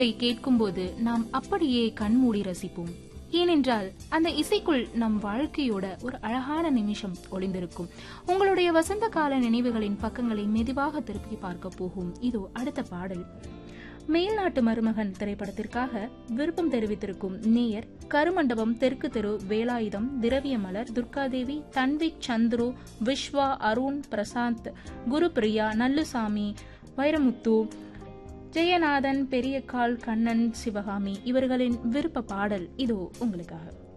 கேட்கும்போது நாம் அப்படியே கண்மூடி ரசிப்போம் ஏனென்றால் அந்த இசைக்குள் நம் வாழ்க்கையோட ஒரு அழகான நிமிஷம் ஒளிந்திருக்கும் உங்களுடைய வசந்த கால நினைவுகளின் பக்கங்களை மெதுவாக திருப்பி பார்க்க போகும் இதோ அடுத்த பாடல் மேல்நாட்டு மருமகன் திரைப்படத்திற்காக விருப்பம் தெரிவித்திருக்கும் நேயர் கருமண்டபம் தெற்கு தெரு வேலாயுதம் திரவியமலர் துர்காதேவி தன்விக் சந்துரு விஸ்வா அருண் பிரசாந்த் குருபிரியா நல்லுசாமி வைரமுத்து ஜெயநாதன் பெரியக்கால் கண்ணன் சிவகாமி இவர்களின் விருப்ப பாடல் இதோ உங்களுக்காக